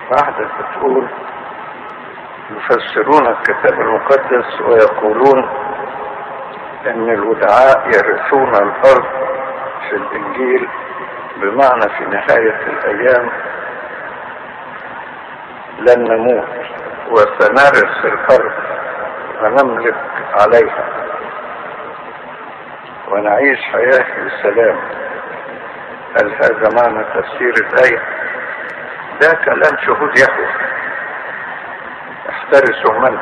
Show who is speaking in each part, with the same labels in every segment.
Speaker 1: واحدة بتقول يفسرون الكتاب المقدس ويقولون ان الودعاء يرثون الارض في الانجيل بمعنى في نهاية الايام لن نموت وسنرث الارض ونملك عليها ونعيش حياة السلام هل هذا معنى تفسير الآية ده كلام شهود يهوه احترسوا منه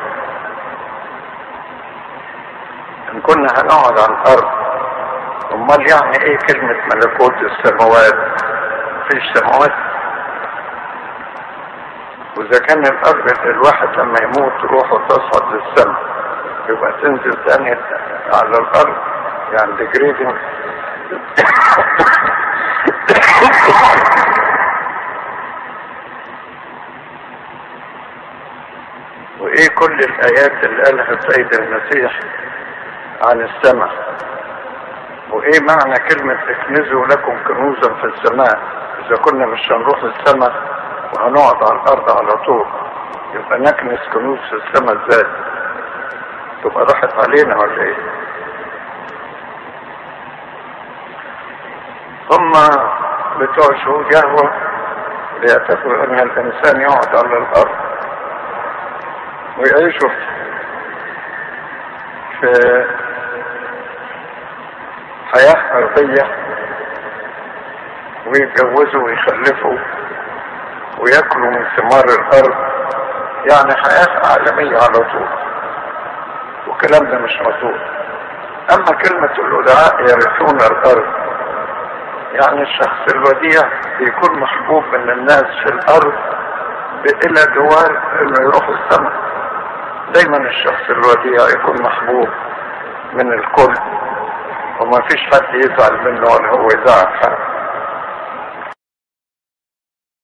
Speaker 1: ان كنا هنقعد على الارض امال يعني ايه كلمة ملكوت السماوات مفيش سماوات واذا كان الارض الواحد لما يموت روحه تصعد للسماء يبقى تنزل تاني على الارض يعني ديجريدنج وايه كل الايات اللي قالها السيد المسيح عن السماء وايه معنى كلمة اكنزوا لكم كنوزا في السماء اذا كنا مش هنروح السماء وهنقعد على الارض على طول يبقى نكنس كنوز في السماء ازاي تبقى راحت علينا ولا ايه هم بتوع شهود يهوى بيعتقدوا ان الانسان يقعد على الارض ويعيشوا في حياة أرضية ويتجوزوا ويخلفوا وياكلوا من ثمار الأرض يعني حياة عالمية على طول والكلام ده مش مطلوب أما كلمة الودعاء يرثون الأرض يعني الشخص الوديع بيكون محبوب من الناس في الأرض إلى جوار إنه يروح السماء دايما الشخص الوديع يكون محبوب من الكل وما فيش حد يزعل منه ولا هو يزعل حد